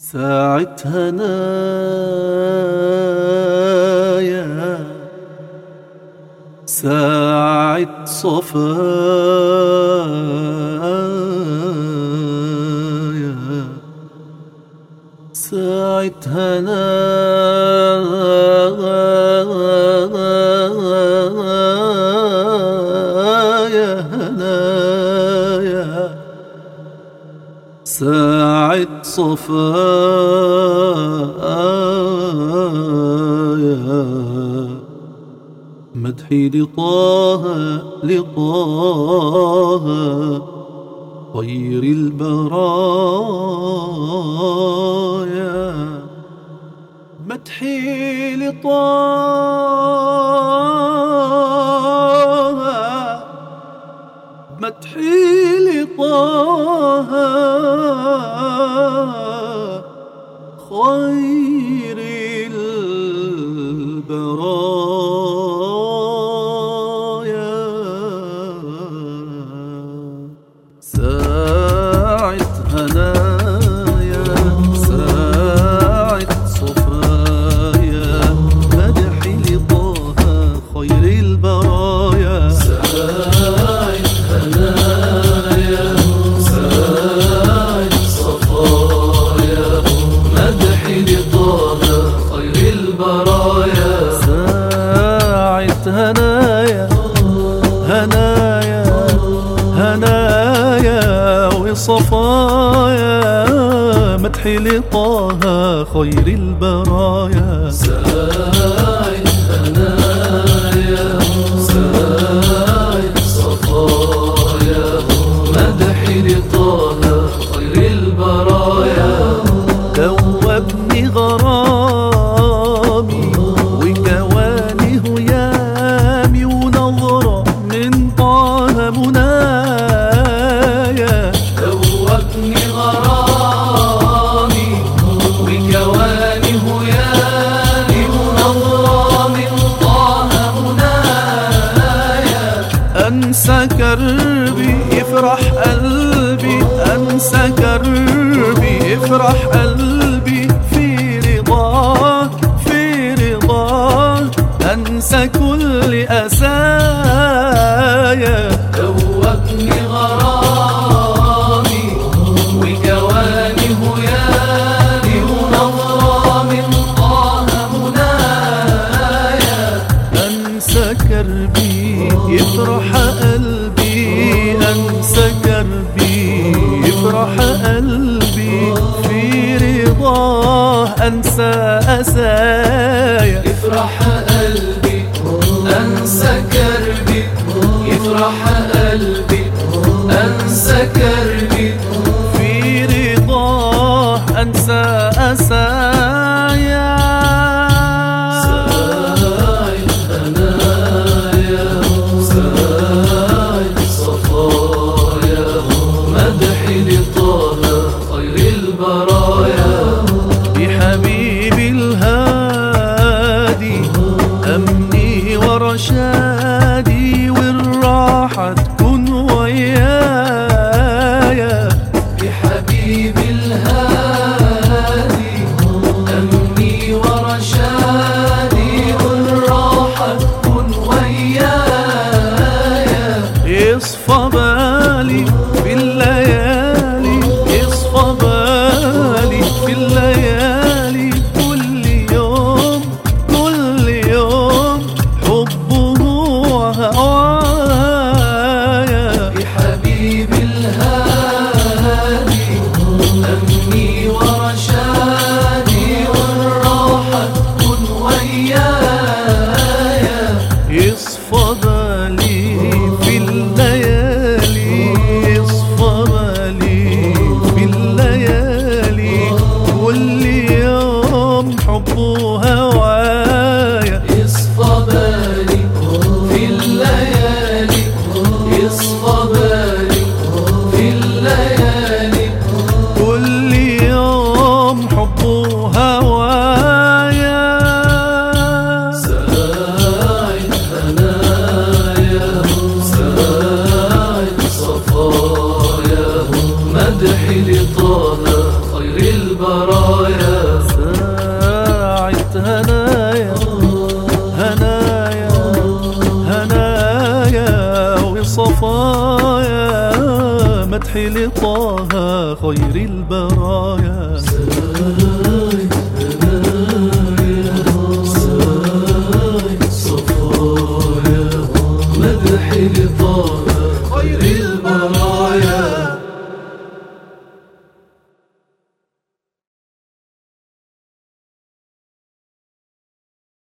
ساعة هنايا ساعة صفايا ساعة هنايا هنايا ساعة صفايا مدحي لطه لطه خير البرايا مدحي لطه مدحي لطه خير البرايا ساعة هنايا ساعة صفايا مدحي لطه خير البرايا ساعة هنايا ساعة صفايا مدحي لطه خير البرايا ساعة هنايا هنايا هنايا وصفايا مدحي لطه خير البرايا ساعة هنايا ساعة صفايا مدحي لطه خير البرايا دوبني غرامي وجواني هيامي ونظرة من طه منايا دوبني غرامي وجواني هيامي ونظرة من طه منايا أنسى كربي يفرح قلبي أنسى كربي يفرح قلبي في رضاك في رضاك أنسى كل أسايا دوبني غرامي وجواني هيامي ونظرة من طه منايا أنسى كربي يفرح قلبي أنسى كربي يفرح قلبي في رضاه أنسى أسايا يفرح قلبي أنسى كربي يفرح قلبي أنسى كربي في رضاه أنسى أسايا ساعة هنايا ساعة صفايا مدحي لطه خير البرايا بحبيبي الهادي أمني ورشادي والراحة تكون ويايا بحبيب الهادي أمني ورشادي والراحة تكون ويايا يصفى بالي في الليالي يصفى بالي في الليالي كل يوم كل يوم حبه هوايا بحبيب الهادي أمني ورشادي والراحة تكون ويايا يصفى بالي في الليالي يصفى بالي في الليالي كل يوم حبه هوايا يصفى بالي في الليالي يصفى بالي في الليالي كل يوم البرايا ساعة هنايا هنايا هنايا وصفايا مدحي لطه خير البرايا صفايا مدح لطه خير البرايا